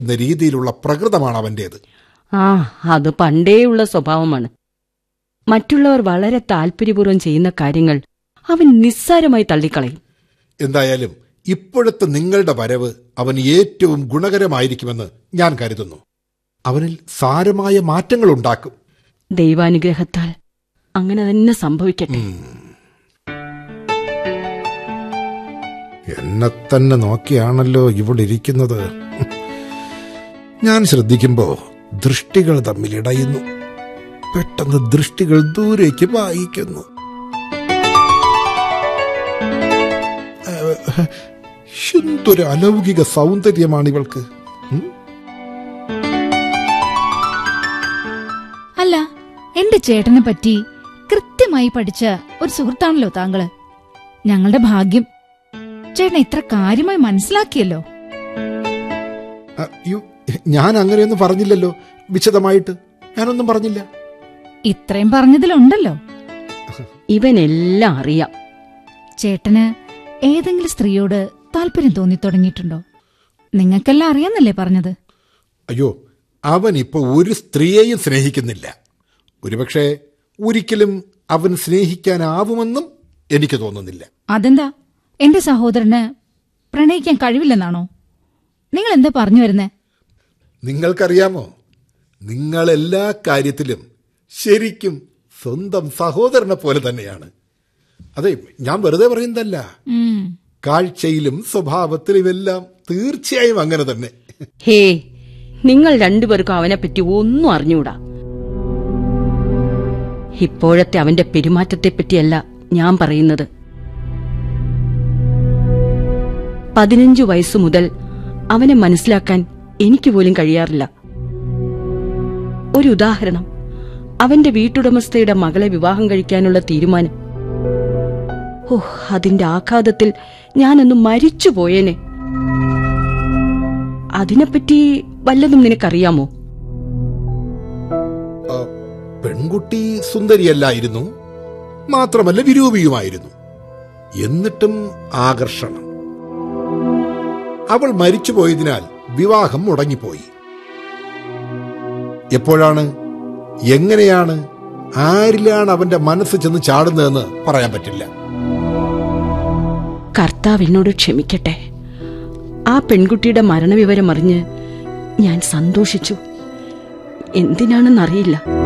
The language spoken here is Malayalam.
എന്ന രീതിയിലുള്ള പ്രകൃതമാണ് അവന്റേത് ആ അത് പണ്ടേയുള്ള സ്വഭാവമാണ് മറ്റുള്ളവർ വളരെ താല്പര്യപൂർവ്വം ചെയ്യുന്ന കാര്യങ്ങൾ അവൻ നിസ്സാരമായി തള്ളിക്കളയും എന്തായാലും ഇപ്പോഴത്തെ നിങ്ങളുടെ വരവ് അവന് ഏറ്റവും ഗുണകരമായിരിക്കുമെന്ന് ഞാൻ കരുതുന്നു അവനിൽ സാരമായ മാറ്റങ്ങൾ ഉണ്ടാക്കും ദൈവാനുഗ്രഹത്താൽ അങ്ങനെ തന്നെ സംഭവിക്കട്ടെ എന്നെ തന്നെ നോക്കിയാണല്ലോ ഇവിടെ ഇരിക്കുന്നത് ഞാൻ ശ്രദ്ധിക്കുമ്പോ ദൃഷ്ടികൾ തമ്മിൽ ഇടയുന്നു പെട്ടെന്ന് ദൃഷ്ടികൾ ദൂരേക്ക് വായിക്കുന്നു ഏഹ്, എന്തൊരു അലൗകിക സൗന്ദര്യമാണ് ഇവൾക്ക് ഉം? അല്ല എന്റെ ചേട്ടനെ പറ്റി കൃത്യമായി പഠിച്ച ഒരു സുഹൃത്താണല്ലോ താങ്കള് ഞങ്ങളുടെ ഭാഗ്യം ചേട്ടൻ ഇത്ര കാര്യമായി മനസ്സിലാക്കിയല്ലോ അയ്യോ ഞാൻ അങ്ങനെയൊന്നും പറഞ്ഞില്ലല്ലോ വിശദമായിട്ട് ഞാനൊന്നും പറഞ്ഞില്ല ഇത്രയും പറഞ്ഞതിലുണ്ടല്ലോ ഇവനെല്ലാം അറിയാം ചേട്ടന് ഏതെങ്കിലും സ്ത്രീയോട് താല്പര്യം തോന്നി തുടങ്ങിയിട്ടുണ്ടോ നിങ്ങൾക്കെല്ലാം അറിയാന്നല്ലേ പറഞ്ഞത് അയ്യോ അവൻ ഇപ്പൊ ഒരു സ്ത്രീയെയും സ്നേഹിക്കുന്നില്ല ഒരുപക്ഷെ ഒരിക്കലും അവൻ സ്നേഹിക്കാനാവുമെന്നും എനിക്ക് തോന്നുന്നില്ല അതെന്താ എന്റെ സഹോദരന് പ്രണയിക്കാൻ കഴിവില്ലെന്നാണോ നിങ്ങൾ എന്താ പറഞ്ഞു വരുന്നേ നിങ്ങൾക്കറിയാമോ നിങ്ങൾ എല്ലാ കാര്യത്തിലും ശരിക്കും സ്വന്തം സഹോദരനെ പോലെ തന്നെയാണ് അതെ ഞാൻ വെറുതെ പറയുന്നതല്ല ഉം. കാഴ്ചയിലും സ്വഭാവത്തിലും ഇതെല്ലാം തീർച്ചയായും അങ്ങനെ തന്നെ ഹേ നിങ്ങൾ രണ്ടുപേർക്കും അവനെപ്പറ്റി ഒന്നും അറിഞ്ഞൂടാ ഇപ്പോഴത്തെ അവന്റെ പെരുമാറ്റത്തെപ്പറ്റിയല്ല ഞാൻ പറയുന്നത് പതിനഞ്ചു വയസ്സു മുതൽ അവനെ മനസ്സിലാക്കാൻ എനിക്ക് പോലും കഴിയാറില്ല ഒരു ഉദാഹരണം അവന്റെ വീട്ടുടമസ്ഥയുടെ മകളെ വിവാഹം കഴിക്കാനുള്ള തീരുമാനം ഓ അതിന്റെ ആഘാതത്തിൽ ഞാനൊന്ന് മരിച്ചു പോയേനെ അതിനെപ്പറ്റി വല്ലതും നിനക്കറിയാമോ ആ, പെൺകുട്ടി സുന്ദരിയല്ലായിരുന്നു മാത്രമല്ല വിരൂപിയുമായിരുന്നു എന്നിട്ടും ആകർഷണം അവൾ മരിച്ചുപോയതിനാൽ വിവാഹം മുടങ്ങിപ്പോയി എപ്പോഴാണ് എങ്ങനെയാണ് ആരിലാണ് അവന്റെ മനസ്സ് ചെന്ന് ചാടുന്നതെന്ന് പറയാൻ പറ്റില്ല കർത്താവ് എന്നോട് ക്ഷമിക്കട്ടെ ആ പെൺകുട്ടിയുടെ മരണവിവരം അറിഞ്ഞ് ഞാൻ സന്തോഷിച്ചു എന്തിനാണെന്നറിയില്ല